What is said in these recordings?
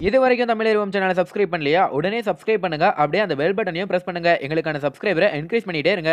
இது வரைக்கும் தமிழ் சேனலை சப்ஸ்கிரைப் பண்ணலையா உடனே சப்ஸ்கிரைப் பண்ணுங்க அப்படியே அந்த பெல் பட்டனையும் பிரஸ் பண்ணுங்க எங்களுக்கான சப்ஸ்கிரைபரை என்கரேஜ் பண்ணிட்டே இருங்க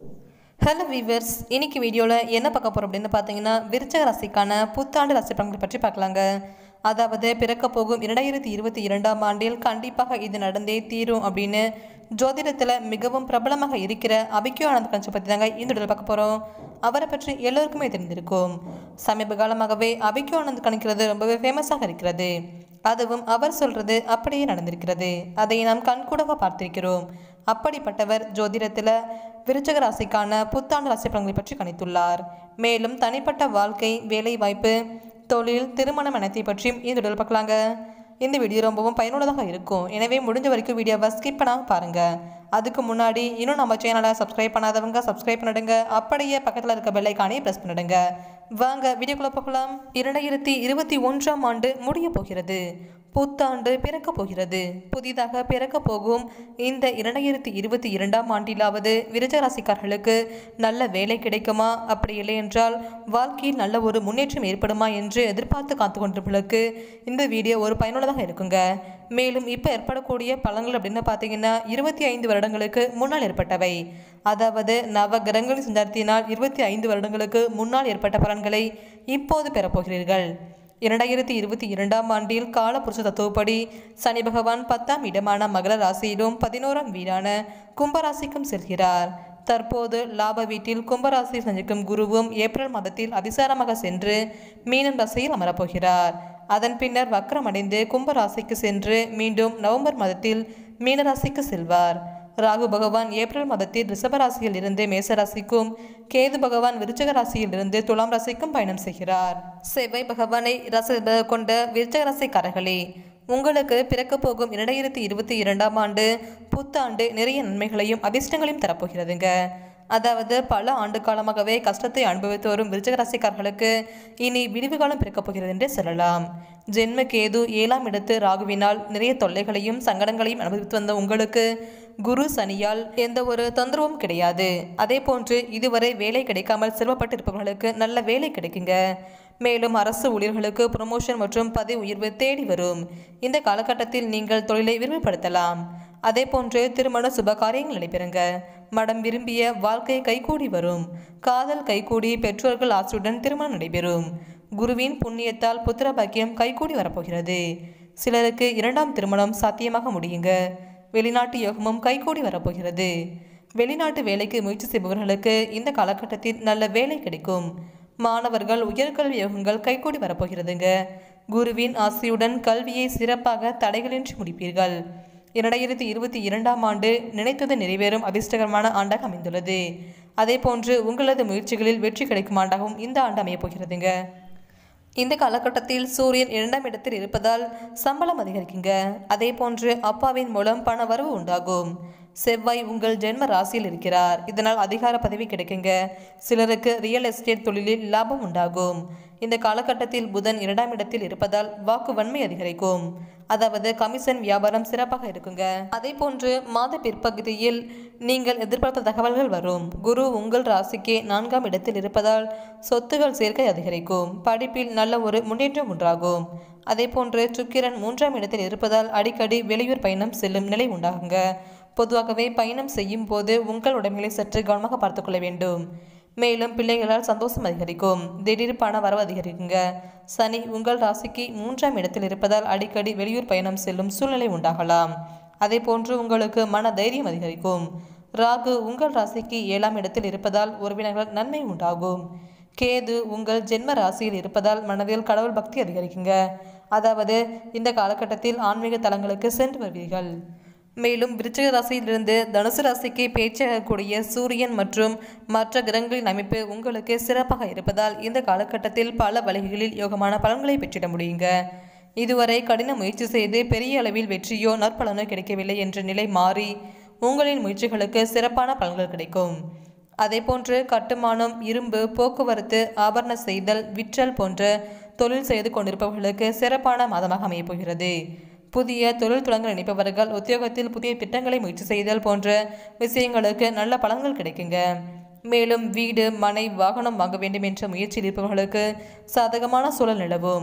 ஹலோ வீவர்ஸ் இன்னைக்கு வீடியோவில் என்ன பார்க்க போகிறோம் அப்படின்னு பார்த்தீங்கன்னா விருச்சக ராசிக்கான புத்தாண்டு ராசி பலன்களை பற்றி பார்க்கலாங்க அதாவது பிறக்க போகும் இரண்டாயிரத்தி இருபத்தி இரண்டாம் ஆண்டில் கண்டிப்பாக இது நடந்தே தீரும் அப்படின்னு ஜோதிடத்தில் மிகவும் பிரபலமாக இருக்கிற அபிக்யோ ஆனந்த் கன்சை பற்றி தாங்க இந்த வீடியோவில் பார்க்க போகிறோம் அவரை பற்றி எல்லோருக்குமே தெரிந்திருக்கும் சமீப காலமாகவே அபிக்யோ ஆனந்த் கணிக்கிறது ரொம்பவே ஃபேமஸாக இருக்கிறது அதுவும் அவர் சொல்றது அப்படியே நடந்திருக்கிறது அதை நாம் கண்கூடாக பார்த்திருக்கிறோம் அப்படிப்பட்டவர் ஜோதிடத்தில் விருச்சக ராசிக்கான புத்தாண்டு ராசி பலன்களை பற்றி கணித்துள்ளார் மேலும் தனிப்பட்ட வாழ்க்கை வேலை வாய்ப்பு தொழில் திருமணம் அனைத்தை பற்றியும் இந்த வீடியோவில் பார்க்கலாங்க இந்த வீடியோ ரொம்பவும் பயனுள்ளதாக இருக்கும் எனவே முடிஞ்ச வரைக்கும் வீடியோவை ஸ்கிப் பண்ணாமல் பாருங்கள் அதுக்கு முன்னாடி இன்னும் நம்ம சேனலை சப்ஸ்கிரைப் பண்ணாதவங்க சப்ஸ்கிரைப் பண்ணிடுங்க அப்படியே பக்கத்தில் இருக்க பெல்லைக்கானே ப்ரெஸ் பண்ணிடுங்க வாங்க வீடியோக்குள்ளே போகலாம் இரண்டாயிரத்தி இருபத்தி ஒன்றாம் ஆண்டு முடிய போகிறது புத்தாண்டு பிறக்க போகிறது புதிதாக பிறக்க போகும் இந்த இரண்டாயிரத்தி இருபத்தி இரண்டாம் ஆண்டிலாவது விருச்சராசிக்காரர்களுக்கு நல்ல வேலை கிடைக்குமா அப்படி இல்லை என்றால் வாழ்க்கையில் நல்ல ஒரு முன்னேற்றம் ஏற்படுமா என்று எதிர்பார்த்து காத்து கொண்டிருப்பவர்களுக்கு இந்த வீடியோ ஒரு பயனுள்ளதாக இருக்குங்க மேலும் இப்போ ஏற்படக்கூடிய பலன்கள் அப்படின்னு பார்த்தீங்கன்னா இருபத்தி ஐந்து வருடங்களுக்கு முன்னால் ஏற்பட்டவை அதாவது நவ கிரகங்களின் சஞ்சாரத்தினால் இருபத்தி ஐந்து வருடங்களுக்கு முன்னால் ஏற்பட்ட பலன்களை இப்போது பெறப்போகிறீர்கள் இரண்டாயிரத்தி இருபத்தி இரண்டாம் ஆண்டில் காலபுருஷ தத்துவப்படி சனி பகவான் பத்தாம் இடமான மகர ராசியிலும் பதினோராம் வீடான கும்பராசிக்கும் செல்கிறார் தற்போது லாப வீட்டில் கும்பராசியில் சந்திக்கும் குருவும் ஏப்ரல் மாதத்தில் அபிசாரமாக சென்று மீனம் ராசியில் அமரப்போகிறார் அதன் பின்னர் வக்ரமடைந்து கும்பராசிக்கு சென்று மீண்டும் நவம்பர் மாதத்தில் மீனராசிக்கு செல்வார் ராகு பகவான் ஏப்ரல் மாதத்தில் ரிஷபராசியில் இருந்து மேசராசிக்கும் கேது பகவான் விருச்சக ராசியில் இருந்து துலாம் ராசிக்கும் பயணம் செய்கிறார் செவ்வாய் பகவானை ரச கொண்ட விருச்சக ராசிக்காரர்களே உங்களுக்கு பிறக்க போகும் இரண்டாயிரத்தி இருபத்தி இரண்டாம் ஆண்டு புத்தாண்டு நிறைய நன்மைகளையும் அதிர்ஷ்டங்களையும் தரப்போகிறதுங்க அதாவது பல ஆண்டு காலமாகவே கஷ்டத்தை அனுபவித்து வரும் விருச்சக ராசிக்காரர்களுக்கு இனி விடிவு காலம் பிறக்கப் போகிறது என்று சொல்லலாம் ஜென்ம கேது ஏழாம் இடத்து ராகுவினால் நிறைய தொல்லைகளையும் சங்கடங்களையும் அனுபவித்து வந்த உங்களுக்கு குரு சனியால் எந்த ஒரு தொந்தரவும் கிடையாது அதே போன்று இதுவரை வேலை கிடைக்காமல் சிரமப்பட்டு இருப்பவர்களுக்கு நல்ல வேலை கிடைக்குங்க மேலும் அரசு ஊழியர்களுக்கு ப்ரொமோஷன் மற்றும் பதவி உயர்வு தேடி வரும் இந்த காலகட்டத்தில் நீங்கள் தொழிலை விரிவுபடுத்தலாம் அதே போன்று திருமண சுப காரியங்கள் நடைபெறுங்க மடம் விரும்பிய வாழ்க்கை கைகூடி வரும் காதல் கைகூடி பெற்றோர்கள் ஆசையுடன் திருமணம் நடைபெறும் குருவின் புண்ணியத்தால் புத்திர பாக்கியம் கைகூடி வரப்போகிறது சிலருக்கு இரண்டாம் திருமணம் சாத்தியமாக முடியுங்க வெளிநாட்டு யோகமும் கைகூடி வரப்போகிறது வெளிநாட்டு வேலைக்கு முயற்சி செய்பவர்களுக்கு இந்த காலகட்டத்தில் நல்ல வேலை கிடைக்கும் மாணவர்கள் உயர்கல்வி யோகங்கள் கைகூடி வரப்போகிறதுங்க குருவின் ஆசையுடன் கல்வியை சிறப்பாக தடைகளின்றி முடிப்பீர்கள் இரண்டாயிரத்தி இருபத்தி இரண்டாம் ஆண்டு நினைத்தது நிறைவேறும் அதிர்ஷ்டகரமான ஆண்டாக அமைந்துள்ளது அதே போன்று உங்களது முயற்சிகளில் வெற்றி கிடைக்கும் ஆண்டாகவும் இந்த ஆண்டு அமையப் போகிறதுங்க இந்த காலகட்டத்தில் சூரியன் இரண்டாம் இடத்தில் இருப்பதால் சம்பளம் அதிகரிக்குங்க அதே போன்று அப்பாவின் மூலம் பண வரவு உண்டாகும் செவ்வாய் உங்கள் ஜென்ம ராசியில் இருக்கிறார் இதனால் அதிகார பதவி கிடைக்குங்க சிலருக்கு ரியல் எஸ்டேட் தொழிலில் லாபம் உண்டாகும் இந்த காலகட்டத்தில் புதன் இரண்டாம் இடத்தில் இருப்பதால் வாக்கு வன்மை அதிகரிக்கும் அதாவது கமிஷன் வியாபாரம் சிறப்பாக இருக்குங்க அதே போன்று மாத பிற்பகுதியில் நீங்கள் எதிர்பார்த்த தகவல்கள் வரும் குரு உங்கள் ராசிக்கு நான்காம் இடத்தில் இருப்பதால் சொத்துகள் சேர்க்கை அதிகரிக்கும் படிப்பில் நல்ல ஒரு முன்னேற்றம் உண்டாகும் அதே போன்று சுக்கிரன் மூன்றாம் இடத்தில் இருப்பதால் அடிக்கடி வெளியூர் பயணம் செல்லும் நிலை உண்டாகுங்க பொதுவாகவே பயணம் செய்யும் போது உங்கள் உடைமைகளை சற்று கவனமாக பார்த்துக்கொள்ள வேண்டும் மேலும் பிள்ளைகளால் சந்தோஷம் அதிகரிக்கும் திடீர் பண வரவு அதிகரிக்குங்க சனி உங்கள் ராசிக்கு மூன்றாம் இடத்தில் இருப்பதால் அடிக்கடி வெளியூர் பயணம் செல்லும் சூழ்நிலை உண்டாகலாம் அதே போன்று உங்களுக்கு மன தைரியம் அதிகரிக்கும் ராகு உங்கள் ராசிக்கு ஏழாம் இடத்தில் இருப்பதால் உறவினர்கள் நன்மை உண்டாகும் கேது உங்கள் ஜென்ம ராசியில் இருப்பதால் மனதில் கடவுள் பக்தி அதிகரிக்குங்க அதாவது இந்த காலகட்டத்தில் ஆன்மீக தலங்களுக்கு சென்று வருவீர்கள் மேலும் விருச்சிக ராசியிலிருந்து தனுசு ராசிக்கு பேச்சாகக்கூடிய சூரியன் மற்றும் மற்ற கிரகங்களின் அமைப்பு உங்களுக்கு சிறப்பாக இருப்பதால் இந்த காலகட்டத்தில் பல வழிகளில் யோகமான பலன்களை பெற்றிட முடியுங்க இதுவரை கடின முயற்சி செய்து பெரிய அளவில் வெற்றியோ நற்பலனோ கிடைக்கவில்லை என்ற நிலை மாறி உங்களின் முயற்சிகளுக்கு சிறப்பான பலன்கள் கிடைக்கும் அதேபோன்று கட்டுமானம் இரும்பு போக்குவரத்து ஆபரண செய்தல் விற்றல் போன்ற தொழில் செய்து கொண்டிருப்பவர்களுக்கு சிறப்பான மாதமாக அமையப் போகிறது புதிய தொழில் தொடங்க நினைப்பவர்கள் உத்தியோகத்தில் புதிய திட்டங்களை முயற்சி செய்தல் போன்ற விஷயங்களுக்கு நல்ல பலன்கள் கிடைக்குங்க மேலும் வீடு மனை வாகனம் வாங்க வேண்டும் என்ற முயற்சியில் இருப்பவர்களுக்கு சாதகமான சூழல் நிலவும்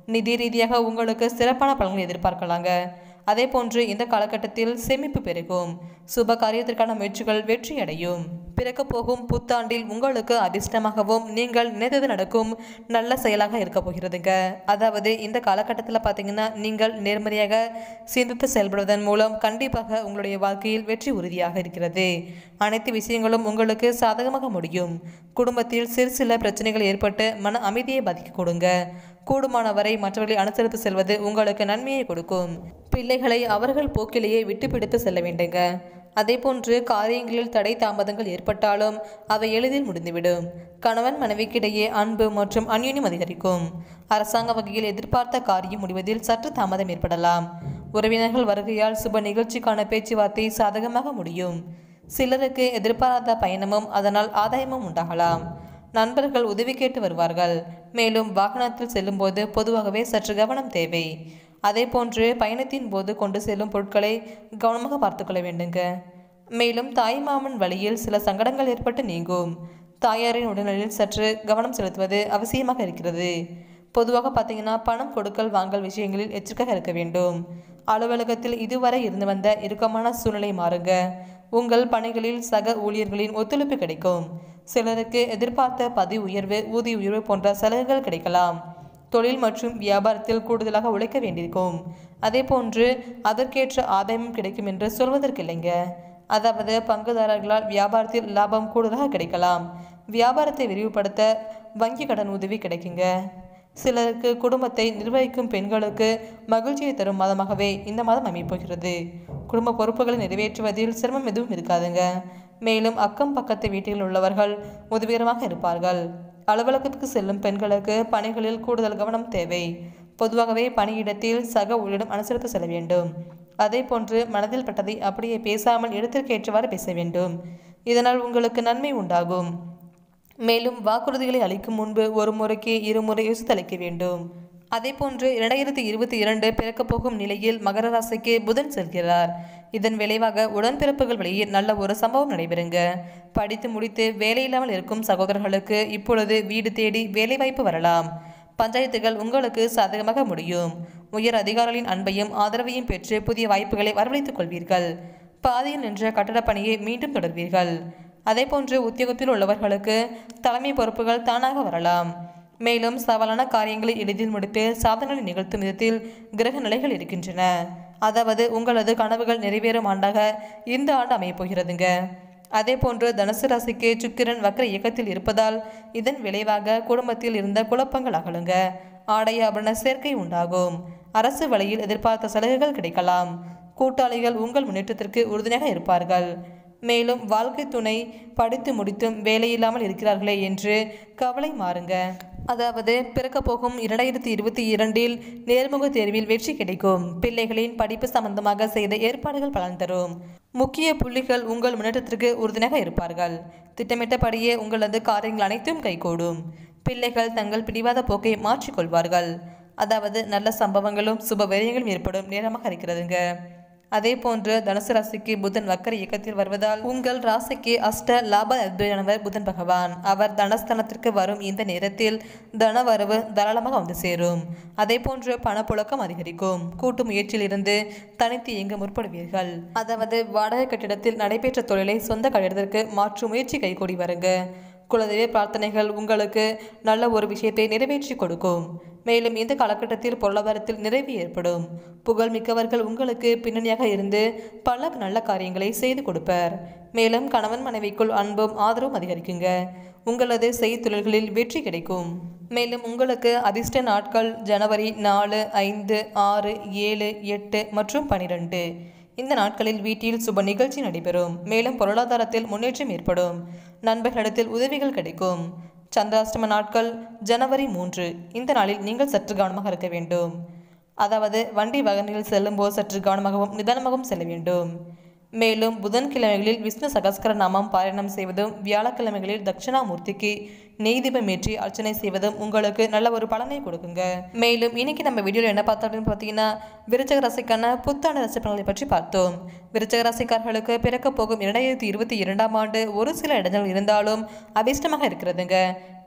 நிதி ரீதியாக உங்களுக்கு சிறப்பான பலன்களை எதிர்பார்க்கலாங்க அதே போன்று இந்த காலகட்டத்தில் சேமிப்பு பெருகும் சுப காரியத்திற்கான முயற்சிகள் வெற்றியடையும் பிறக்க போகும் புத்தாண்டில் உங்களுக்கு அதிர்ஷ்டமாகவும் நீங்கள் நினைத்தது நடக்கும் நல்ல செயலாக இருக்க போகிறதுங்க அதாவது இந்த காலகட்டத்தில் பார்த்தீங்கன்னா நீங்கள் நேர்மறையாக சிந்தித்து செயல்படுவதன் மூலம் கண்டிப்பாக உங்களுடைய வாழ்க்கையில் வெற்றி உறுதியாக இருக்கிறது அனைத்து விஷயங்களும் உங்களுக்கு சாதகமாக முடியும் குடும்பத்தில் சிறு சில பிரச்சனைகள் ஏற்பட்டு மன அமைதியை பாதிக்க கொடுங்க கூடுமானவரை மற்றவர்களை அனுசரித்து செல்வது உங்களுக்கு நன்மையை கொடுக்கும் பிள்ளைகளை அவர்கள் போக்கிலேயே விட்டுப்பிடித்து செல்ல வேண்டுங்க அதேபோன்று காரியங்களில் தடை தாமதங்கள் ஏற்பட்டாலும் அவை எளிதில் முடிந்துவிடும் கணவன் மனைவிக்கிடையே அன்பு மற்றும் அந்யுன்யம் அதிகரிக்கும் அரசாங்க வகையில் எதிர்பார்த்த காரியம் முடிவதில் சற்று தாமதம் ஏற்படலாம் உறவினர்கள் வருகையால் சுப நிகழ்ச்சிக்கான பேச்சுவார்த்தை சாதகமாக முடியும் சிலருக்கு எதிர்பாராத பயணமும் அதனால் ஆதாயமும் உண்டாகலாம் நண்பர்கள் உதவி கேட்டு வருவார்கள் மேலும் வாகனத்தில் செல்லும்போது பொதுவாகவே சற்று கவனம் தேவை அதே போன்று பயணத்தின் போது கொண்டு செல்லும் பொருட்களை கவனமாக பார்த்துக்கொள்ள வேண்டுங்க மேலும் தாய் மாமன் வழியில் சில சங்கடங்கள் ஏற்பட்டு நீங்கும் தாயாரின் உடல்நிலையில் சற்று கவனம் செலுத்துவது அவசியமாக இருக்கிறது பொதுவாக பார்த்தீங்கன்னா பணம் கொடுக்கல் வாங்கல் விஷயங்களில் எச்சரிக்கையாக இருக்க வேண்டும் அலுவலகத்தில் இதுவரை இருந்து வந்த இறுக்கமான சூழ்நிலை மாறுங்க உங்கள் பணிகளில் சக ஊழியர்களின் ஒத்துழைப்பு கிடைக்கும் சிலருக்கு எதிர்பார்த்த பதவி உயர்வு ஊதிய உயர்வு போன்ற சலுகைகள் கிடைக்கலாம் தொழில் மற்றும் வியாபாரத்தில் கூடுதலாக உழைக்க வேண்டியிருக்கும் அதே போன்று அதற்கேற்ற ஆதாயமும் கிடைக்கும் என்று சொல்வதற்கில்லைங்க அதாவது பங்குதாரர்களால் வியாபாரத்தில் லாபம் கூடுதலாக கிடைக்கலாம் வியாபாரத்தை விரிவுபடுத்த வங்கி கடன் உதவி கிடைக்குங்க சிலருக்கு குடும்பத்தை நிர்வகிக்கும் பெண்களுக்கு மகிழ்ச்சியை தரும் மாதமாகவே இந்த மாதம் அமைப்போகிறது குடும்ப பொறுப்புகளை நிறைவேற்றுவதில் சிரமம் எதுவும் இருக்காதுங்க மேலும் அக்கம் பக்கத்து வீட்டில் உள்ளவர்கள் உதவிகரமாக இருப்பார்கள் அலுவலகத்துக்கு செல்லும் பெண்களுக்கு பணிகளில் கூடுதல் கவனம் தேவை பொதுவாகவே பணியிடத்தில் சக ஊழியரிடம் அனுசரித்து செல்ல வேண்டும் அதே போன்று மனதில் பட்டதை அப்படியே பேசாமல் இடத்திற்கேற்றவாறு பேச வேண்டும் இதனால் உங்களுக்கு நன்மை உண்டாகும் மேலும் வாக்குறுதிகளை அளிக்கும் முன்பு ஒரு முறைக்கு இருமுறை யோசித்து அளிக்க வேண்டும் அதேபோன்று இரண்டாயிரத்தி இருபத்தி இரண்டு பிறக்கப் போகும் நிலையில் மகர ராசிக்கு புதன் செல்கிறார் இதன் விளைவாக உடன்பிறப்புகள் வழியில் நல்ல ஒரு சம்பவம் நடைபெறுங்க படித்து முடித்து வேலையில்லாமல் இருக்கும் சகோதரர்களுக்கு இப்பொழுது வீடு தேடி வேலைவாய்ப்பு வரலாம் பஞ்சாயத்துகள் உங்களுக்கு சாதகமாக முடியும் உயர் அதிகாரிகளின் அன்பையும் ஆதரவையும் பெற்று புதிய வாய்ப்புகளை வரவழைத்துக் கொள்வீர்கள் பாதையில் நின்ற கட்டடப் பணியை மீண்டும் தொடர்வீர்கள் அதேபோன்று உத்தியோகத்தில் உள்ளவர்களுக்கு தலைமை பொறுப்புகள் தானாக வரலாம் மேலும் சவாலான காரியங்களை எளிதில் முடித்து சாதனைகளை நிகழ்த்தும் விதத்தில் கிரக நிலைகள் இருக்கின்றன அதாவது உங்களது கனவுகள் நிறைவேறும் ஆண்டாக இந்த ஆண்டு அமையப் போகிறதுங்க அதே போன்று தனுசு ராசிக்கு சுக்கிரன் வக்ர இயக்கத்தில் இருப்பதால் இதன் விளைவாக குடும்பத்தில் இருந்த குழப்பங்கள் அகலுங்க ஆடை ஆபரண சேர்க்கை உண்டாகும் அரசு வழியில் எதிர்பார்த்த சலுகைகள் கிடைக்கலாம் கூட்டாளிகள் உங்கள் முன்னேற்றத்திற்கு உறுதுணையாக இருப்பார்கள் மேலும் வாழ்க்கை துணை படித்து முடித்தும் வேலையில்லாமல் இருக்கிறார்களே என்று கவலை மாறுங்க அதாவது பிறக்க போகும் இரண்டாயிரத்தி இருபத்தி இரண்டில் நேர்முக தேர்வில் வெற்றி கிடைக்கும் பிள்ளைகளின் படிப்பு சம்பந்தமாக செய்த ஏற்பாடுகள் பலன் தரும் முக்கிய புள்ளிகள் உங்கள் முன்னேற்றத்திற்கு உறுதுணையாக இருப்பார்கள் திட்டமிட்டபடியே உங்களது காரியங்கள் அனைத்தும் கைகூடும் பிள்ளைகள் தங்கள் பிடிவாத போக்கை மாற்றிக்கொள்வார்கள் அதாவது நல்ல சம்பவங்களும் சுப விரயங்களும் ஏற்படும் நேரமாக இருக்கிறதுங்க அதே போன்று தனுசு ராசிக்கு புதன் வக்கர இயக்கத்தில் வருவதால் உங்கள் ராசிக்கு அஷ்ட லாப அதிபதியானவர் புதன் பகவான் அவர் தனஸ்தானத்திற்கு வரும் இந்த நேரத்தில் தன வரவு தாராளமாக வந்து சேரும் அதே போன்று பணப்புழக்கம் அதிகரிக்கும் கூட்டு முயற்சியில் இருந்து தனித்து இயங்க முற்படுவீர்கள் அதாவது வாடகை கட்டிடத்தில் நடைபெற்ற தொழிலை சொந்த கட்டிடத்திற்கு மாற்றும் முயற்சி கைகூடி வருங்க குலதெய்வ பிரார்த்தனைகள் உங்களுக்கு நல்ல ஒரு விஷயத்தை நிறைவேற்றி கொடுக்கும் மேலும் இந்த காலகட்டத்தில் பொருளாதாரத்தில் நிறைவு ஏற்படும் புகழ் மிக்கவர்கள் உங்களுக்கு பின்னணியாக இருந்து பல நல்ல காரியங்களை செய்து கொடுப்பர் மேலும் கணவன் மனைவிக்குள் அன்பும் ஆதரவும் அதிகரிக்குங்க உங்களது செய்தொழில்களில் வெற்றி கிடைக்கும் மேலும் உங்களுக்கு அதிர்ஷ்ட நாட்கள் ஜனவரி நாலு ஐந்து ஆறு ஏழு எட்டு மற்றும் பனிரெண்டு இந்த நாட்களில் வீட்டில் சுப நிகழ்ச்சி நடைபெறும் மேலும் பொருளாதாரத்தில் முன்னேற்றம் ஏற்படும் நண்பர்களிடத்தில் உதவிகள் கிடைக்கும் சந்திராஷ்டம நாட்கள் ஜனவரி மூன்று இந்த நாளில் நீங்கள் சற்று கவனமாக இருக்க வேண்டும் அதாவது வண்டி வாகனங்களில் செல்லும்போது சற்று கவனமாகவும் நிதானமாகவும் செல்ல வேண்டும் மேலும் புதன்கிழமைகளில் விஷ்ணு சகஸ்கர நாமம் பாராயணம் செய்வதும் வியாழக்கிழமைகளில் தட்சிணாமூர்த்திக்கு நெய் தீபம் ஏற்றி அர்ச்சனை செய்வதும் உங்களுக்கு நல்ல ஒரு பலனை கொடுக்குங்க மேலும் இன்னைக்கு நம்ம வீடியோவில் என்ன பார்த்தோம் அப்படின்னு பார்த்தீங்கன்னா விருச்சக ராசிக்கான புத்தாண்டு ராசி பலன்களை பற்றி பார்த்தோம் விருச்சக ராசிக்காரர்களுக்கு பிறக்க போகும் இரண்டாயிரத்தி இருபத்தி இரண்டாம் ஆண்டு ஒரு சில இடங்கள் இருந்தாலும் அதிர்ஷ்டமாக இருக்கிறதுங்க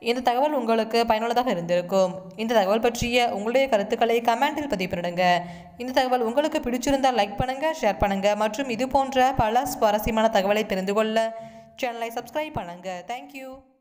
இந்த தகவல் உங்களுக்கு பயனுள்ளதாக இருந்திருக்கும் இந்த தகவல் பற்றிய உங்களுடைய கருத்துக்களை கமெண்டில் பதிவு பண்ணிடுங்க இந்த தகவல் உங்களுக்கு பிடிச்சிருந்தால் லைக் பண்ணுங்கள் ஷேர் பண்ணுங்கள் மற்றும் இது போன்ற பல சுவாரஸ்யமான தகவலை தெரிந்து கொள்ள சேனலை சப்ஸ்கிரைப் பண்ணுங்கள் தேங்க்யூ